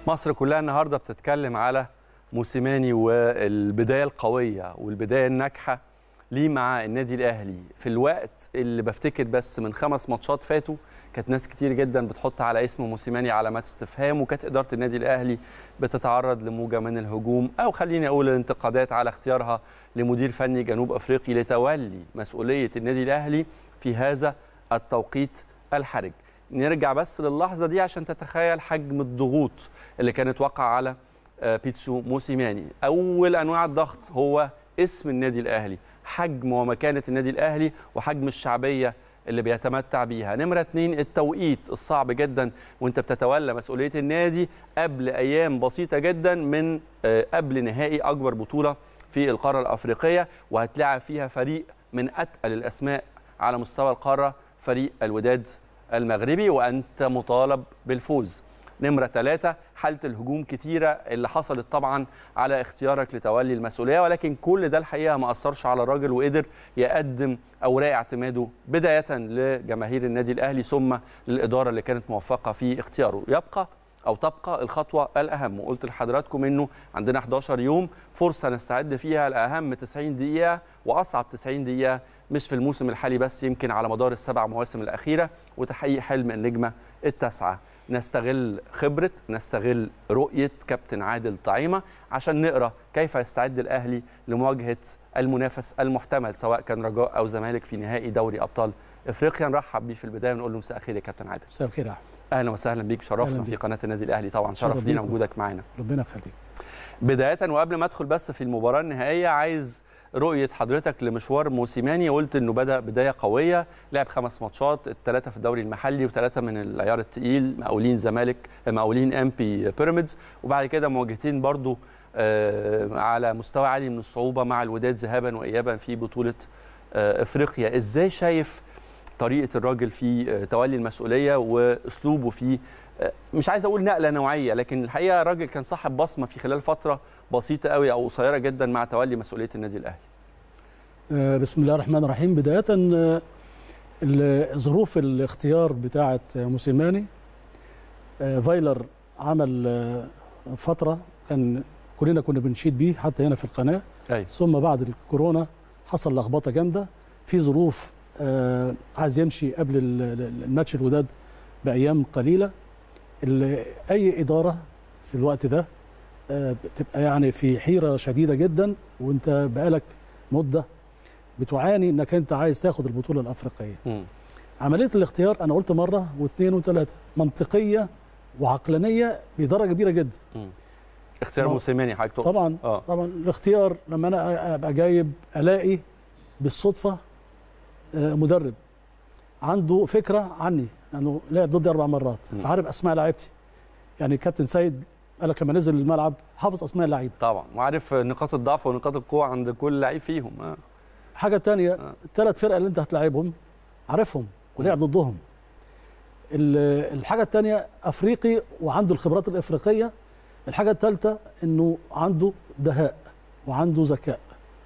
مصر كلها النهارده بتتكلم على موسيماني والبدايه القويه والبدايه الناجحه ليه مع النادي الاهلي في الوقت اللي بفتكر بس من خمس ماتشات فاتوا كانت ناس كتير جدا بتحط على اسم موسيماني علامات استفهام وكانت اداره النادي الاهلي بتتعرض لموجه من الهجوم او خليني اقول الانتقادات على اختيارها لمدير فني جنوب افريقي لتولي مسؤوليه النادي الاهلي في هذا التوقيت الحرج نرجع بس للحظه دي عشان تتخيل حجم الضغوط اللي كانت واقعه على بيتسو موسيماني اول انواع الضغط هو اسم النادي الاهلي حجم ومكانه النادي الاهلي وحجم الشعبيه اللي بيتمتع بيها نمرة اتنين التوقيت الصعب جدا وانت بتتولى مسؤولية النادي قبل أيام بسيطة جدا من قبل نهائي أكبر بطولة في القارة الأفريقية وهتلعب فيها فريق من أتقل الأسماء على مستوى القارة فريق الوداد المغربي وأنت مطالب بالفوز نمرة ثلاثة حالة الهجوم كتيرة اللي حصلت طبعا على اختيارك لتولي المسؤولية ولكن كل ده الحقيقة ما أثرش على الراجل وقدر يقدم أوراق اعتماده بداية لجماهير النادي الأهلي ثم للإدارة اللي كانت موفقة في اختياره يبقى أو تبقى الخطوة الأهم وقلت لحضراتكم إنه عندنا 11 يوم فرصة نستعد فيها لأهم 90 دقيقة وأصعب 90 دقيقة مش في الموسم الحالي بس يمكن على مدار السبع مواسم الأخيرة وتحقيق حلم النجمة التاسعة نستغل خبرة نستغل رؤية كابتن عادل طعيمة عشان نقرأ كيف يستعد الأهلي لمواجهة المنافس المحتمل سواء كان رجاء أو زمالك في نهائي دوري أبطال إفريقيا نرحب بيه في البداية ونقول له مساء الخير يا كابتن عادل مساء الخير يا احمد أهلا وسهلا بيك شرفنا في قناة النادي الأهلي طبعا شرف لينا وجودك معانا ربنا يخليك بداية وقبل ما أدخل بس في المباراة النهائية عايز رؤيه حضرتك لمشوار موسيماني قلت انه بدا بدايه قويه لعب خمس ماتشات الثلاثه في الدوري المحلي وثلاثه من العيار الثقيل مقاولين زمالك مقاولين ام بي بيراميدز وبعد كده مواجهتين برضو على مستوى عالي من الصعوبه مع الوداد ذهابا وايابا في بطوله افريقيا ازاي شايف طريقه الراجل في تولي المسؤوليه واسلوبه في مش عايز اقول نقله نوعيه لكن الحقيقه الراجل كان صاحب بصمه في خلال فتره بسيطه قوي او قصيره جدا مع تولي مسؤوليه النادي الاهلي. بسم الله الرحمن الرحيم بدايه ظروف الاختيار بتاعه موسيماني فايلر عمل فتره كان كلنا كنا بنشيد بيه حتى هنا في القناه أي. ثم بعد الكورونا حصل لخبطه جامده في ظروف عايز يمشي قبل الماتش الوداد بايام قليله اي اداره في الوقت ده بتبقى يعني في حيره شديده جدا وانت بقالك مده بتعاني انك انت عايز تاخد البطوله الافريقيه. م. عمليه الاختيار انا قلت مره واثنين وثلاثه منطقيه وعقلانيه بدرجه كبيره جدا. م. اختيار موسيماني حضرتك تقصد طبعا آه. طبعا الاختيار لما انا ابقى جايب الاقي بالصدفه مدرب عنده فكره عني لانه لعب ضدي اربع مرات م. فعارف اسماء لعيبتي يعني كابتن سيد قال لك لما نزل الملعب حافظ اسماء اللعيبه طبعا وعارف نقاط الضعف ونقاط القوه عند كل لعيب فيهم آه. حاجه ثانيه آه. الثلاث فرق اللي انت هتلاعبهم عارفهم ولعب ضدهم الحاجه الثانيه افريقي وعنده الخبرات الافريقيه الحاجه الثالثه انه عنده دهاء وعنده ذكاء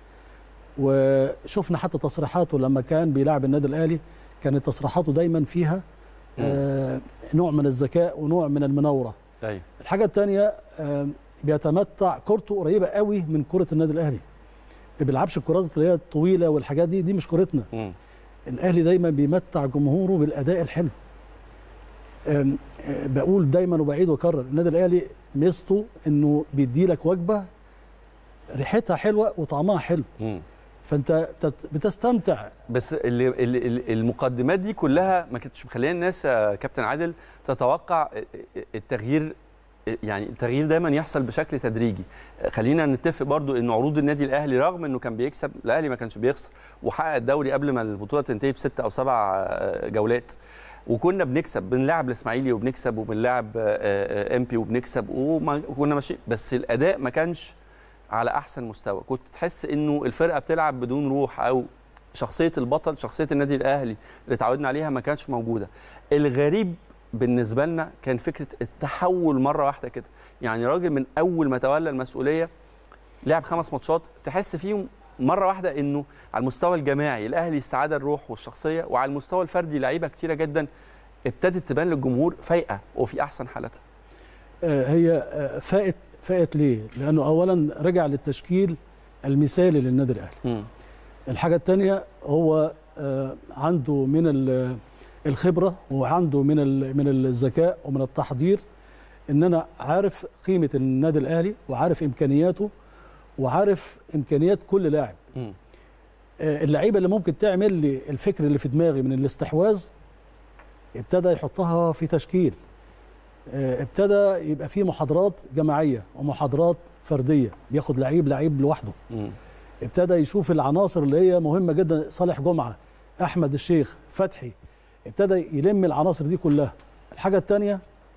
وشفنا حتى تصريحاته لما كان بيلاعب النادي الاهلي كانت تصريحاته دايما فيها آه نوع من الذكاء ونوع من المناوره أي. الحاجه الثانيه آه بيتمتع كورته قريبه قوي من كره النادي الاهلي ما بيلعبش الكرات اللي هي الطويله والحاجات دي دي مش كورتنا م. الاهلي دايما بيمتع جمهوره بالاداء الحلو آه بقول دايما وبعيد واكرر النادي الاهلي ميزته انه بيدي لك وجبه ريحتها حلوه وطعمها حلو م. فانت بتستمتع بس اللي اللي المقدمات دي كلها ما كانتش مخليه الناس يا كابتن عادل تتوقع التغيير يعني التغيير دايما يحصل بشكل تدريجي خلينا نتفق برضو ان عروض النادي الاهلي رغم انه كان بيكسب الاهلي ما كانش بيخسر وحقق الدوري قبل ما البطوله تنتهي بست او سبع جولات وكنا بنكسب بنلعب الاسماعيلي وبنكسب وبنلعب ام بي وبنكسب وكنا ماشيين بس الاداء ما كانش على احسن مستوى كنت تحس انه الفرقه بتلعب بدون روح او شخصيه البطل شخصيه النادي الاهلي اللي اتعودنا عليها ما كانتش موجوده الغريب بالنسبه لنا كان فكره التحول مره واحده كده يعني راجل من اول ما تولى المسؤوليه لعب خمس ماتشات تحس فيهم مره واحده انه على المستوى الجماعي الاهلي استعاد الروح والشخصيه وعلى المستوى الفردي لعيبه كتيره جدا ابتدت تبان للجمهور فايقه وفي احسن حالتها آه، هي آه، فائت فائت ليه؟ لانه اولا رجع للتشكيل المثالي للنادي الاهلي. مم. الحاجه الثانيه هو آه، عنده من ال- الخبره وعنده من ال- من الذكاء ومن التحضير ان انا عارف قيمه النادي الاهلي وعارف امكانياته وعارف امكانيات كل لاعب. مم. آه، اللعيبه اللي ممكن تعمل لي الفكر اللي في دماغي من الاستحواذ ابتدى يحطها في تشكيل آه، ابتدى يبقى في محاضرات جماعيه ومحاضرات فرديه بياخد لعيب لعيب لوحده مم. ابتدى يشوف العناصر اللي هي مهمه جدا صالح جمعه احمد الشيخ فتحي ابتدى يلم العناصر دي كلها الحاجه الثانيه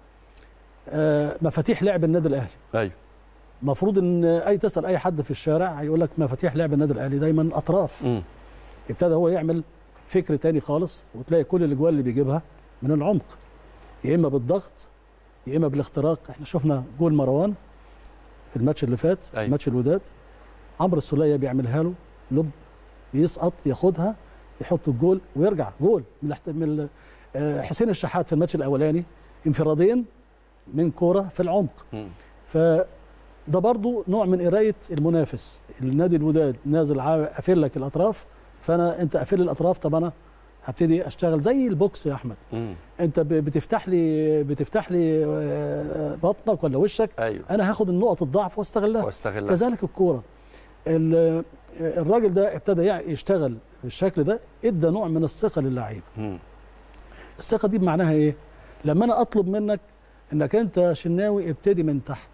مفاتيح لعب النادي الاهلي ايوه المفروض ان اي تسال اي حد في الشارع هيقول لك مفاتيح لعب النادي الاهلي دايما اطراف مم. ابتدى هو يعمل فكر تاني خالص وتلاقي كل الاجوال اللي بيجيبها من العمق يا اما بالضغط يا اما بالاختراق احنا شفنا جول مروان في الماتش اللي فات أيوة. ماتش الوداد عمرو السوليه بيعملها له لب بيسقط ياخدها يحط الجول ويرجع جول من, الاحت... من ال- آه، حسين الشحات في الماتش الاولاني انفرادين من كوره في العمق مم. فده برضو نوع من قرايه المنافس النادي الوداد نازل عا- قافل لك الاطراف فانا انت قافل لي الاطراف طب انا هبتدي اشتغل زي البوكس يا احمد مم. انت ب- بتفتح لي بتفتح لي آه، بطنك ولا وشك ايوه انا هاخد النقط الضعف واستغلها واستغلها كذلك الكوره ال- الراجل ده ابتدى يع- يشتغل بالشكل ده ادى نوع من الثقه للعيبه مم. الثقه دي بمعناها ايه لما انا اطلب منك انك انت يا شناوي ابتدي من تحت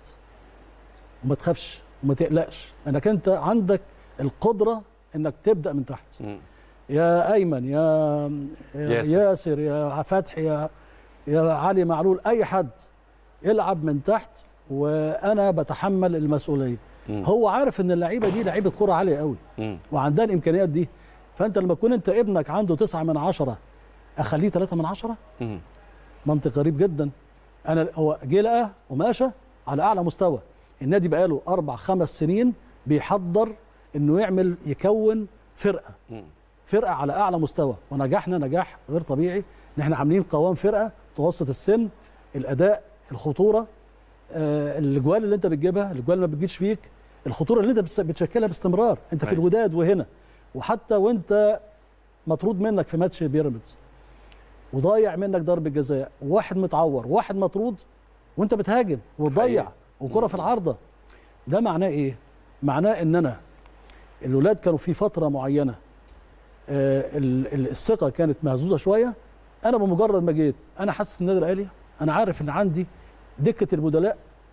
وما تخافش وما تقلقش انك انت عندك القدره انك تبدا من تحت مم. يا ايمن يا يا ياسر. ياسر يا فتحي يا يا علي معلول اي حد يلعب من تحت وانا بتحمل المسؤوليه مم. هو عارف ان اللعيبه دي لعيبه كوره عاليه قوي مم. وعندها الامكانيات دي فانت لما تكون انت ابنك عنده تسعة من عشرة اخليه ثلاثة من عشرة مم. منطق غريب جدا انا هو جه لقى وماشى على اعلى مستوى النادي بقاله اربع خمس سنين بيحضر انه يعمل يكون فرقه مم. فرقه على اعلى مستوى ونجحنا نجاح غير طبيعي ان احنا عاملين قوام فرقه متوسط السن الاداء الخطوره آه الاجوال اللي انت بتجيبها الاجوال اللي ما بتجيش فيك الخطوره اللي انت بتس- بتشكلها باستمرار انت في أيوة. الوداد وهنا وحتى وانت مطرود منك في ماتش بيراميدز وضايع منك ضربه جزاء وواحد متعور وواحد مطرود وانت بتهاجم وتضيع حقيقي. وكره في العارضه ده معناه ايه معناه ان انا الولاد كانوا في فتره معينه آه، ال- ال- الثقه كانت مهزوزه شويه انا بمجرد ما جيت انا حاسس النادي الاهلي انا عارف ان عندي دكه البدلاء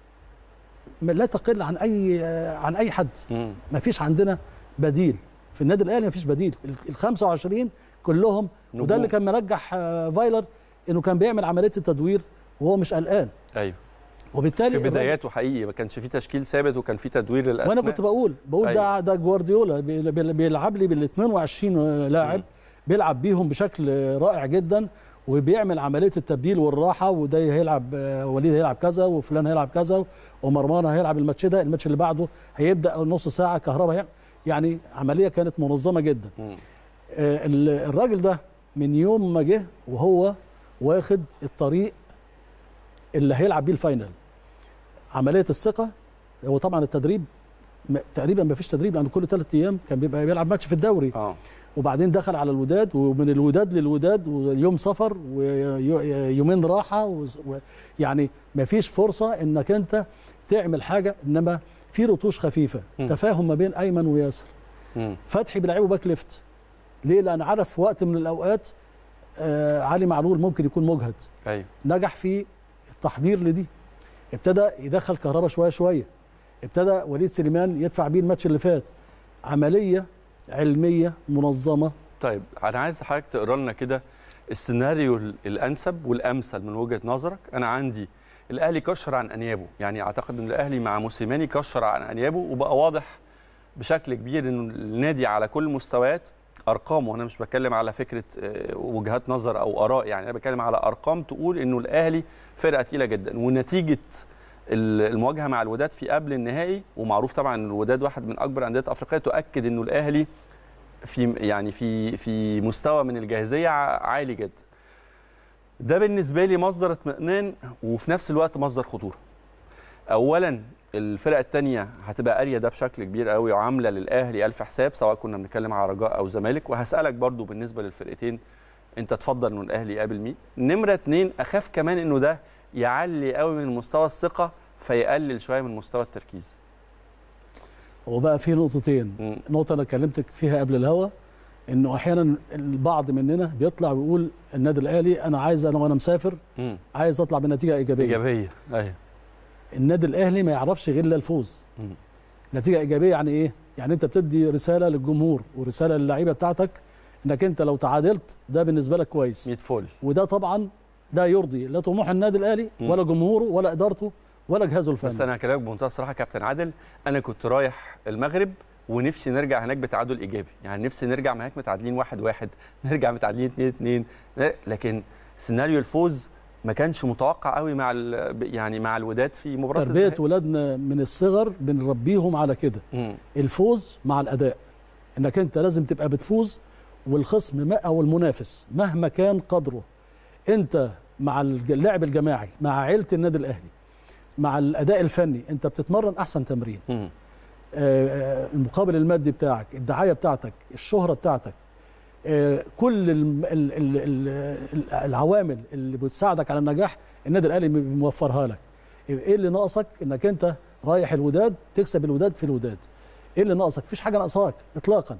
م- لا تقل عن اي آه، عن اي حد مم. ما فيش عندنا بديل في النادي الاهلي ما فيش بديل ال 25 كلهم وده نجوم. اللي كان منجح آه، فايلر انه كان بيعمل عمليه التدوير وهو مش قلقان ايوه وبالتالي في الراجل- بداياته حقيقي ما كانش في تشكيل ثابت وكان في تدوير للاسماء وانا كنت بقول بقول ده أيوة. ده جوارديولا بي- بي- بيلعب لي بال 22 لاعب مم. بيلعب بيهم بشكل رائع جدا وبيعمل عمليه التبديل والراحه وده هيلعب آه، وليد هيلعب كذا وفلان هيلعب كذا ومرمان هيلعب الماتش ده الماتش اللي بعده هيبدا نص ساعه كهرباء هيعمل يعني عمليه كانت منظمه جدا مم. آه، ال- الراجل ده من يوم ما جه وهو واخد الطريق اللي هيلعب بيه الفاينل عمليه الثقه هو طبعا التدريب م- تقريبا ما فيش تدريب لان كل ثلاث ايام كان بيبقى بيلعب ماتش في الدوري اه وبعدين دخل على الوداد ومن الوداد للوداد ويوم سفر ويومين راحه و- و- يعني ما فيش فرصه انك انت تعمل حاجه انما في رتوش خفيفه م. تفاهم ما بين ايمن وياسر مم. فتحي بيلعبه باك ليفت ليه لان عارف في وقت من الاوقات آه علي معلول ممكن يكون مجهد ايوه نجح في التحضير لدي ابتدى يدخل كهربا شويه شويه ابتدى وليد سليمان يدفع بيه الماتش اللي فات عمليه علميه منظمه طيب انا عايز حضرتك تقرا لنا كده السيناريو ال- الانسب والامثل من وجهه نظرك انا عندي الاهلي كشر عن انيابه يعني اعتقد ان الاهلي مع موسيماني كشر عن انيابه وبقى واضح بشكل كبير ان النادي على كل المستويات ارقامه وانا مش بتكلم على فكره آه، وجهات نظر او اراء يعني انا بتكلم على ارقام تقول انه الاهلي فرقه تقيله جدا ونتيجه ال- المواجهه مع الوداد في قبل النهائي ومعروف طبعا ان الوداد واحد من اكبر انديه افريقيا تؤكد انه الاهلي في يعني في في مستوى من الجاهزيه ع- عالي جدا ده بالنسبه لي مصدر اطمئنان وفي نفس الوقت مصدر خطوره اولا الفرقه الثانيه هتبقى قاريه ده بشكل كبير قوي وعامله للاهلي الف حساب سواء كنا بنتكلم على رجاء او زمالك وهسالك برضو بالنسبه للفرقتين انت تفضل انه الاهلي يقابل مين نمره اتنين اخاف كمان انه ده يعلي قوي من مستوى الثقه فيقلل شويه من مستوى التركيز هو بقى في نقطتين مم. نقطه انا كلمتك فيها قبل الهوا انه احيانا البعض مننا بيطلع ويقول النادي الاهلي انا عايز انا وانا مسافر مم. عايز اطلع بنتيجه ايجابيه ايجابيه ايوه النادي الاهلي ما يعرفش غير الا الفوز مم. نتيجه ايجابيه يعني ايه يعني انت بتدي رساله للجمهور ورساله للعيبه بتاعتك انك انت لو تعادلت ده بالنسبه لك كويس 100 فل وده طبعا لا يرضي لا طموح النادي الاهلي مم. ولا جمهوره ولا ادارته ولا جهازه بس الفني انا هكلمك بمنتهى الصراحه يا كابتن عادل انا كنت رايح المغرب ونفسي نرجع هناك بتعادل ايجابي يعني نفسي نرجع هناك متعادلين واحد واحد نرجع متعادلين اتنين اتنين لكن سيناريو الفوز ما كانش متوقع قوي مع ال- يعني مع الوداد في مباراه تربيه الذهاب. ولادنا من الصغر بنربيهم على كده مم. الفوز مع الاداء انك انت لازم تبقى بتفوز والخصم ما او المنافس مهما كان قدره انت مع الج- اللعب الجماعي مع عيله النادي الاهلي مع الاداء الفني انت بتتمرن احسن تمرين مم. آه، آه، المقابل المادي بتاعك الدعايه بتاعتك الشهره بتاعتك آه، كل الم- ال- ال- ال- ال- العوامل اللي بتساعدك على النجاح النادي الاهلي موفرها لك ايه اللي ناقصك انك انت رايح الوداد تكسب الوداد في الوداد ايه اللي ناقصك مفيش حاجه ناقصاك اطلاقا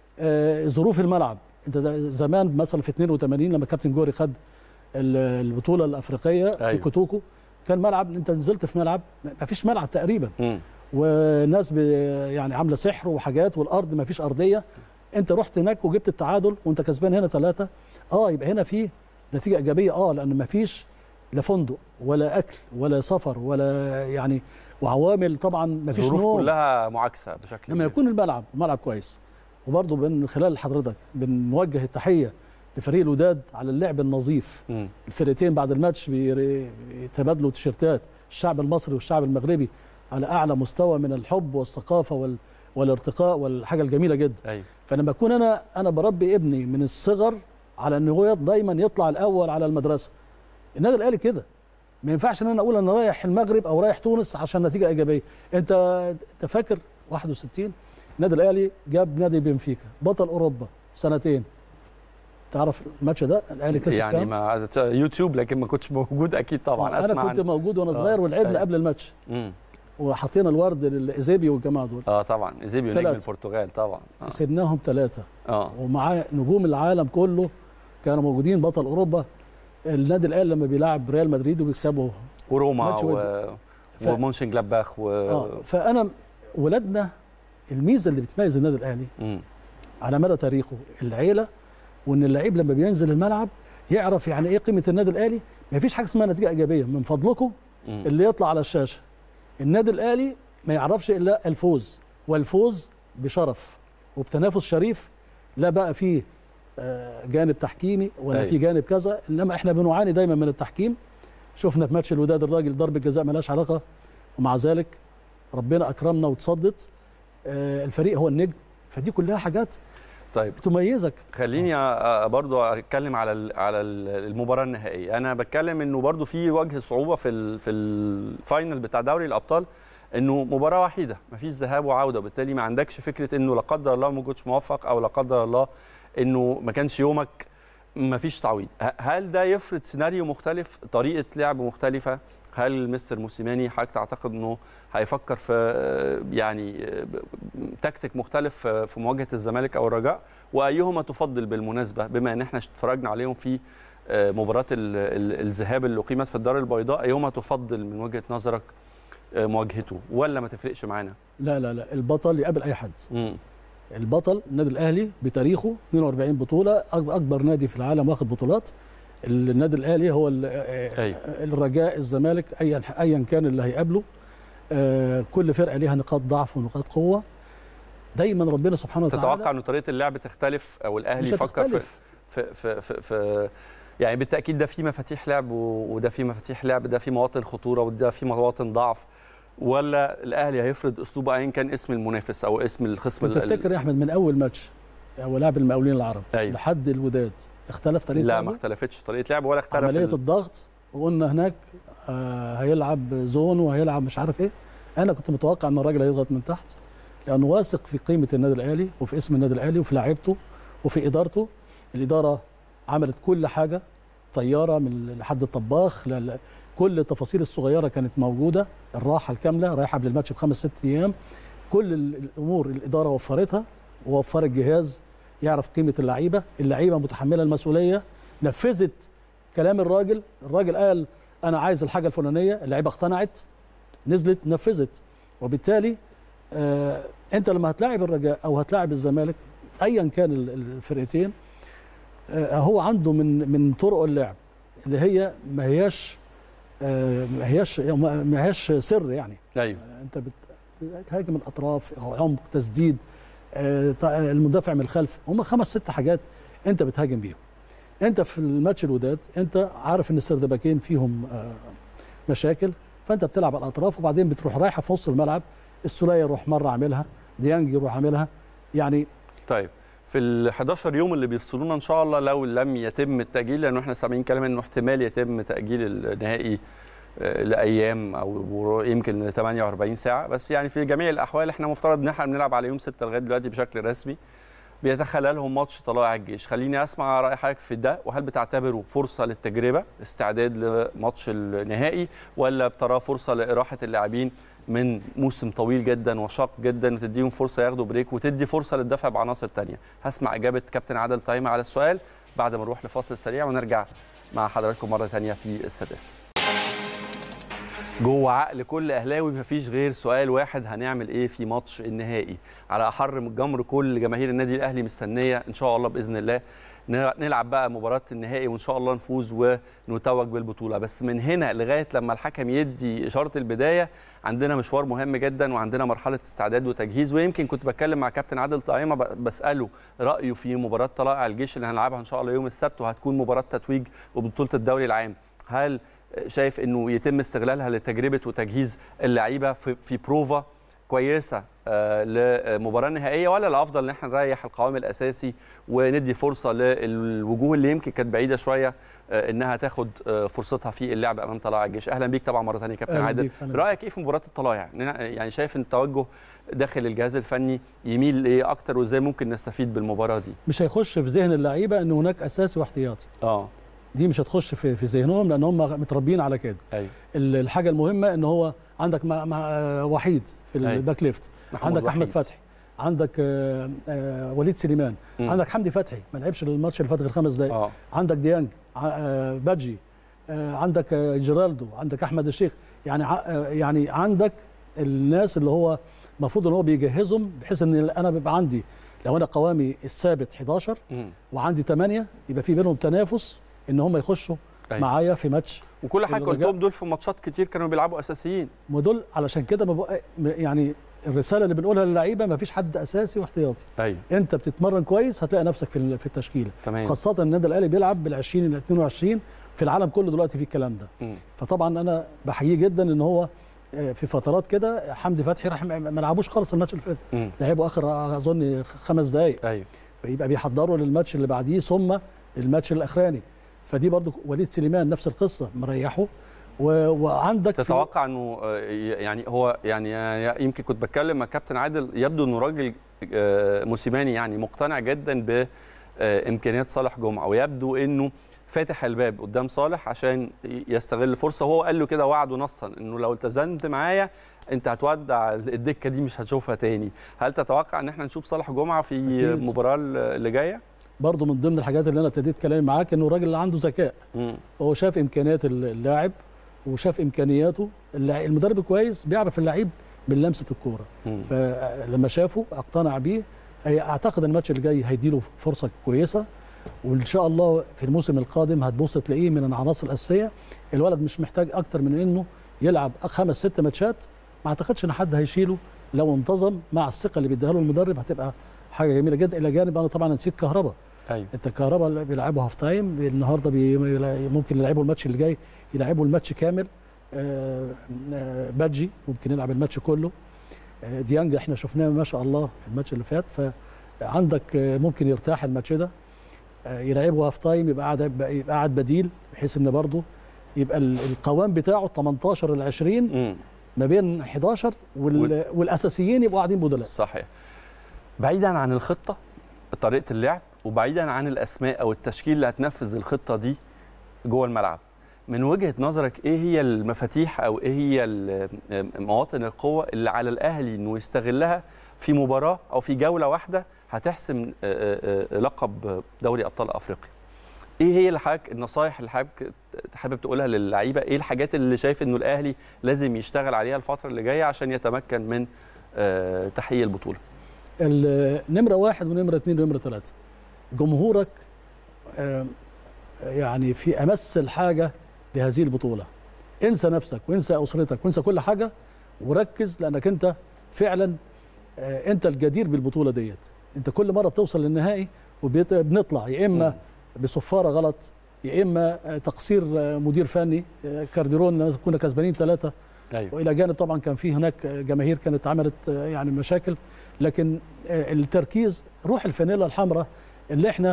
آه، ظروف الملعب انت ده زمان مثلا في 82 لما كابتن جوري خد ال- البطوله الافريقيه في أيوة. كوتوكو كان ملعب انت نزلت في ملعب مفيش ملعب تقريبا مم. وناس ب- يعني عامله سحر وحاجات والارض ما فيش ارضيه انت رحت هناك وجبت التعادل وانت كسبان هنا ثلاثه اه يبقى هنا في نتيجه ايجابيه اه لان ما فيش لا فندق ولا اكل ولا سفر ولا يعني وعوامل طبعا ما فيش الظروف نوم كلها معاكسه بشكل لما كبير. يكون الملعب الملعب كويس وبرضه من خلال حضرتك بنوجه التحيه لفريق الوداد على اللعب النظيف مم. الفرقتين بعد الماتش بير- بيتبادلوا تيشيرتات الشعب المصري والشعب المغربي على اعلى مستوى من الحب والثقافه وال... والارتقاء والحاجه الجميله جدا ايوه فلما اكون انا انا بربي ابني من الصغر على ان هو دايما يطلع الاول على المدرسه النادي الاهلي كده ما ينفعش ان انا اقول انا رايح المغرب او رايح تونس عشان نتيجه ايجابيه انت انت فاكر 61 النادي الاهلي جاب نادي بنفيكا بطل اوروبا سنتين تعرف الماتش ده الاهلي كسب يعني كام؟ ما يوتيوب لكن ما كنتش موجود اكيد طبعا انا اسمع كنت عن- موجود وانا صغير آه، ولعبنا أيوة. قبل الماتش مم. وحطينا الورد للايزيبي والجماعه دول اه طبعا ايزيبيو نجم ثلاثة. البرتغال طبعا اه, كسبناهم ثلاثه آه. ومعاه نجوم العالم كله كانوا موجودين بطل اوروبا النادي الاهلي لما بيلعب ريال مدريد وبيكسبوا وروما ماتش و... ودي. ف- ومونشن جلاباخ و... اه فانا ولادنا الميزه اللي بتميز النادي الاهلي مم. على مدى تاريخه العيله وان اللعيب لما بينزل الملعب يعرف يعني ايه قيمه النادي الاهلي ما فيش حاجه اسمها نتيجه ايجابيه من فضلكم مم. اللي يطلع على الشاشه النادي الاهلي ما يعرفش الا الفوز والفوز بشرف وبتنافس شريف لا بقى فيه آه، جانب تحكيمي ولا أيوة. في جانب كذا انما احنا بنعاني دايما من التحكيم شفنا في ماتش الوداد الراجل ضربه جزاء ملهاش علاقه ومع ذلك ربنا اكرمنا وتصدت آه، الفريق هو النجم فدي كلها حاجات طيب بتميزك خليني أ- أ- برضو اتكلم على ال- على ال- المباراه النهائيه انا بتكلم انه برضو في وجه صعوبه في ال- في الفاينل بتاع دوري الابطال انه مباراه وحيده مفيش ذهاب وعوده وبالتالي ما عندكش فكره انه لا قدر الله ما كنتش موفق او لا قدر الله انه ما كانش يومك مفيش تعويض ه- هل ده يفرض سيناريو مختلف طريقه لعب مختلفه هل مستر موسيماني حضرتك تعتقد انه هيفكر في آه، يعني آه، ب- ب- تكتيك مختلف في في مواجهه الزمالك او الرجاء وايهما تفضل بالمناسبه بما ان احنا اتفرجنا عليهم في آه، مباراه ال- ال- الذهاب اللي اقيمت في الدار البيضاء ايهما تفضل من وجهه نظرك آه، مواجهته ولا ما تفرقش معانا لا لا لا البطل يقابل اي حد مم. البطل النادي الاهلي بتاريخه 42 بطوله أك- اكبر نادي في العالم واخد بطولات النادي الاهلي هو ال- أيوة. الرجاء الزمالك ايا ايا كان اللي هيقابله آه، كل فرقه ليها نقاط ضعف ونقاط قوه دايما ربنا سبحانه وتعالى تتوقع ان طريقه اللعب تختلف او الاهلي مش يفكر في هتختلف في في في, في يعني بالتاكيد ده في مفاتيح لعب و- وده في مفاتيح لعب ده في مواطن خطوره وده في مواطن ضعف ولا الاهلي هيفرض اسلوبه ايا كان اسم المنافس او اسم الخصم انت ال- ال- تفتكر يا احمد من اول ماتش هو لاعب المقاولين العرب أيوة. لحد الوداد اختلف طريقه لا لعبه؟ ما اختلفتش طريقه لعب ولا اختلف عمليه ال- الضغط وقلنا هناك آه هيلعب زون وهيلعب مش عارف ايه انا كنت متوقع ان الراجل هيضغط من تحت لانه واثق في قيمه النادي الاهلي وفي اسم النادي الاهلي وفي لاعيبته وفي ادارته الاداره عملت كل حاجه طياره من لحد الطباخ ل- كل التفاصيل الصغيره كانت موجوده الراحه الكامله رايحه قبل الماتش بخمس ست ايام كل ال- الامور الاداره وفرتها ووفرت جهاز يعرف قيمه اللعيبه اللعيبه متحمله المسؤوليه نفذت كلام الراجل الراجل قال انا عايز الحاجه الفلانيه اللعيبه اقتنعت نزلت نفذت وبالتالي آه انت لما هتلاعب الرجاء او هتلاعب الزمالك ايا كان ال- الفرقتين آه هو عنده من من طرق اللعب اللي هي ما هياش آه ما هياش ما هياش سر يعني ايوه انت بت- بتهاجم الاطراف عمق تسديد آه، ط- المدافع من الخلف هم خمس ست حاجات انت بتهاجم بيهم انت في الماتش الوداد انت عارف ان السردباكين فيهم آه، مشاكل فانت بتلعب على الاطراف وبعدين بتروح رايحه في نص الملعب السوليه يروح مره عاملها ديانج يروح عاملها يعني طيب في ال 11 يوم اللي بيفصلونا ان شاء الله لو لم يتم التاجيل لانه احنا سامعين كلام انه احتمال يتم تاجيل النهائي آه، لايام او يمكن ل 48 ساعه بس يعني في جميع الاحوال احنا مفترض ان احنا بنلعب على يوم 6 لغايه دلوقتي بشكل رسمي بيتخللهم ماتش طلائع الجيش خليني اسمع راي حضرتك في ده وهل بتعتبره فرصه للتجربه استعداد لماتش النهائي ولا بتراه فرصه لاراحه اللاعبين من موسم طويل جدا وشاق جدا وتديهم فرصه ياخدوا بريك وتدي فرصه للدفع بعناصر تانية هسمع اجابه كابتن عادل طعيمه على السؤال بعد ما نروح لفاصل سريع ونرجع مع حضراتكم مره تانية في السادسه جوه عقل كل اهلاوي مفيش غير سؤال واحد هنعمل ايه في ماتش النهائي على احر من الجمر كل جماهير النادي الاهلي مستنيه ان شاء الله باذن الله نلعب بقى مباراه النهائي وان شاء الله نفوز ونتوج بالبطوله بس من هنا لغايه لما الحكم يدي اشاره البدايه عندنا مشوار مهم جدا وعندنا مرحله استعداد وتجهيز ويمكن كنت بتكلم مع كابتن عادل طعيمه بساله رايه في مباراه طلائع الجيش اللي هنلعبها ان شاء الله يوم السبت وهتكون مباراه تتويج وبطوله الدوري العام هل شايف انه يتم استغلالها لتجربه وتجهيز اللعيبه في, في بروفا كويسه لمباراه نهائيه ولا الافضل ان احنا نريح القوام الاساسي وندي فرصه للوجوه اللي يمكن كانت بعيده شويه انها تاخد فرصتها في اللعب امام طلائع الجيش اهلا بيك طبعا مره ثانيه كابتن عادل رايك ايه في مباراه الطلائع يعني شايف ان التوجه داخل الجهاز الفني يميل لايه اكتر وازاي ممكن نستفيد بالمباراه دي مش هيخش في ذهن اللعيبه ان هناك اساسي واحتياطي اه دي مش هتخش في في ذهنهم لان هم متربيين على كده ايوه الحاجه المهمه ان هو عندك مع مع وحيد في الباك ليفت عندك احمد فتحي عندك آآ آآ وليد سليمان م. عندك حمدي فتحي ما لعبش الماتش اللي فات غير خمس دقائق آه. عندك ديانج باجي عندك جيرالدو عندك احمد الشيخ يعني يعني عندك الناس اللي هو المفروض ان هو بيجهزهم بحيث ان انا بيبقى عندي لو انا قوامي الثابت 11 م. وعندي 8 يبقى في بينهم تنافس ان هم يخشوا أيوة. معايا في ماتش وكل حاجه قلتهم دول في ماتشات كتير كانوا بيلعبوا اساسيين ما دول علشان كده يعني الرساله اللي بنقولها للعيبه ما فيش حد اساسي واحتياطي ايوه انت بتتمرن كويس هتلاقي نفسك في في التشكيله تمام. خاصه النادي الاهلي بيلعب بال 20 ال 22 في العالم كله دلوقتي في الكلام ده م. فطبعا انا بحييه جدا ان هو في فترات كده حمدي فتحي راح ما لعبوش خالص الماتش اللي فات لعبوا اخر اظن خمس دقائق ايوه يبقى بيحضروا للماتش اللي بعديه ثم الماتش الاخراني فدي برضو وليد سليمان نفس القصه مريحه و... وعندك تتوقع انه يعني هو يعني يمكن كنت بتكلم مع كابتن عادل يبدو انه راجل موسيماني يعني مقتنع جدا بامكانيات صالح جمعه ويبدو انه فاتح الباب قدام صالح عشان يستغل الفرصه وهو قال له كده وعده نصا انه لو التزمت معايا انت هتودع الدكه دي مش هتشوفها تاني هل تتوقع ان احنا نشوف صالح جمعه في المباراه اللي جايه برضه من ضمن الحاجات اللي انا ابتديت كلامي معاك انه الراجل اللي عنده ذكاء هو شاف امكانيات اللاعب وشاف امكانياته المدرب كويس بيعرف اللعيب من لمسه الكوره فلما شافه اقتنع بيه اعتقد الماتش اللي جاي هيديله فرصه كويسه وان شاء الله في الموسم القادم هتبص تلاقيه من العناصر الاساسيه الولد مش محتاج اكتر من انه يلعب خمس ست ماتشات ما اعتقدش ان حد هيشيله لو انتظم مع الثقه اللي بيديها له المدرب هتبقى حاجه جميله جدا الى جانب انا طبعا نسيت كهربا ايوه انت كهربا اللي بيلعبوا هاف تايم النهارده بي ممكن يلعبوا الماتش اللي جاي يلعبوا الماتش كامل آآ آآ بادجي ممكن يلعب الماتش كله ديانج احنا شفناه ما شاء الله في الماتش اللي فات فعندك ممكن يرتاح الماتش ده يلعبوا هاف تايم يبقى قاعد يبقى قاعد بديل بحيث ان برضه يبقى ال- القوام بتاعه 18 ل 20 مم. ما بين 11 وال... والاساسيين يبقوا قاعدين بدلاء صحيح بعيدا عن الخطه طريقه اللعب وبعيدا عن الاسماء او التشكيل اللي هتنفذ الخطه دي جوه الملعب من وجهه نظرك ايه هي المفاتيح او ايه هي ال- مواطن القوه اللي على الاهلي انه يستغلها في مباراه او في جوله واحده هتحسم آه، آه، آه، لقب دوري ابطال افريقيا ايه هي اللي حضرتك النصايح اللي حضرتك حابب تقولها للعيبه ايه الحاجات اللي شايف انه الاهلي لازم يشتغل عليها الفتره اللي جايه عشان يتمكن من آه، تحقيق البطوله ال- نمره واحد ونمره اثنين ونمره ثلاثه جمهورك آم، يعني في امس الحاجه لهذه البطوله انسى نفسك وانسى اسرتك وانسى كل حاجه وركز لانك انت فعلا آه، انت الجدير بالبطوله ديت انت كل مره بتوصل للنهائي وبنطلع يا اما بصفاره غلط يا اما آه، تقصير آه، مدير فني آه، كارديرون كنا كسبانين ثلاثه ايوه والى جانب طبعا كان في هناك جماهير كانت عملت يعني مشاكل لكن التركيز روح الفانيلا الحمراء اللي احنا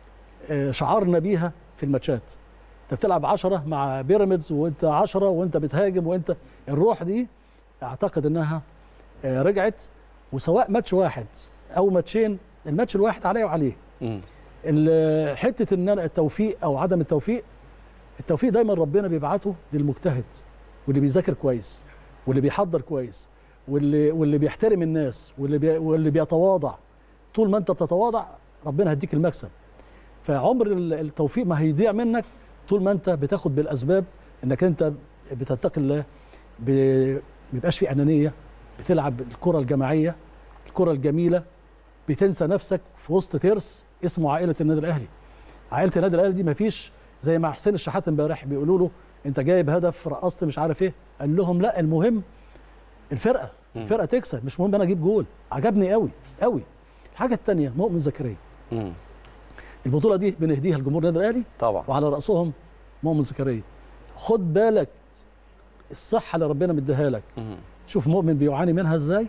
شعرنا بيها في الماتشات انت بتلعب 10 مع بيراميدز وانت 10 وانت بتهاجم وانت الروح دي اعتقد انها رجعت وسواء ماتش واحد او ماتشين الماتش الواحد عليه وعليه مم. ال- حته ان أنا التوفيق او عدم التوفيق التوفيق دايما ربنا بيبعته للمجتهد واللي بيذاكر كويس واللي بيحضر كويس واللي واللي بيحترم الناس واللي بي واللي بيتواضع طول ما انت بتتواضع ربنا هيديك المكسب فعمر ال- التوفيق ما هيضيع منك طول ما انت بتاخد بالاسباب انك انت بتتقي الله ب- ما بيبقاش في انانيه بتلعب الكره الجماعيه الكره الجميله بتنسى نفسك في وسط ترس اسمه عائله النادي الاهلي عائله النادي الاهلي دي ما فيش زي ما حسين الشحات امبارح بيقولوا له انت جايب هدف رقصت مش عارف ايه قال لهم لا المهم الفرقه مم. الفرقه تكسب مش مهم انا اجيب جول عجبني قوي قوي الحاجه الثانيه مؤمن زكريا مم. البطوله دي بنهديها لجمهور النادي الاهلي طبعا وعلى راسهم مؤمن زكريا خد بالك الصحه اللي ربنا مديها لك مم. شوف مؤمن بيعاني منها ازاي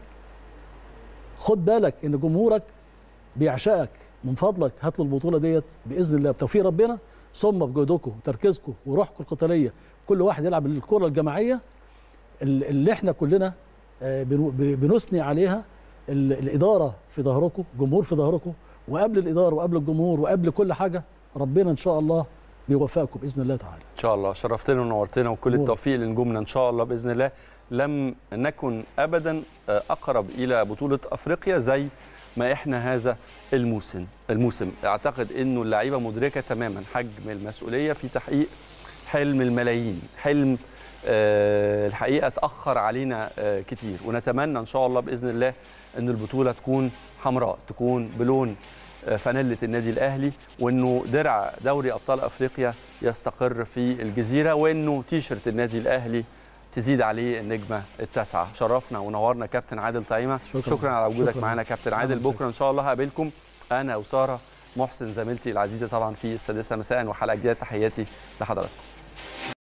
خد بالك ان جمهورك بيعشقك من فضلك هات له البطوله ديت باذن الله بتوفيق ربنا ثم بجهدكم وتركيزكم وروحكم القتاليه كل واحد يلعب الكره الجماعيه ال- اللي احنا كلنا آه، بنو- ب- بنثني عليها ال- الاداره في ظهركم جمهور في ظهركم وقبل الاداره وقبل الجمهور وقبل كل حاجه ربنا ان شاء الله بيوفقكم باذن الله تعالى ان شاء الله شرفتنا ونورتنا وكل نور. التوفيق لنجومنا ان شاء الله باذن الله لم نكن ابدا آه، اقرب الى بطوله افريقيا زي ما احنا هذا الموسم الموسم اعتقد انه اللعيبه مدركه تماما حجم المسؤوليه في تحقيق حلم الملايين حلم آه، الحقيقه اتاخر علينا آه، كتير ونتمنى ان شاء الله باذن الله ان البطوله تكون حمراء تكون بلون آه، فانيله النادي الاهلي وانه درع دوري ابطال افريقيا يستقر في الجزيره وانه تيشرت النادي الاهلي تزيد عليه النجمه التاسعه شرفنا ونورنا كابتن عادل طعيمه شكراً. شكرا على وجودك شكراً. معانا كابتن شكراً. عادل بكره ان شاء الله هقابلكم انا وساره محسن زميلتي العزيزه طبعا في السادسه مساء وحلقه جديده تحياتي لحضراتكم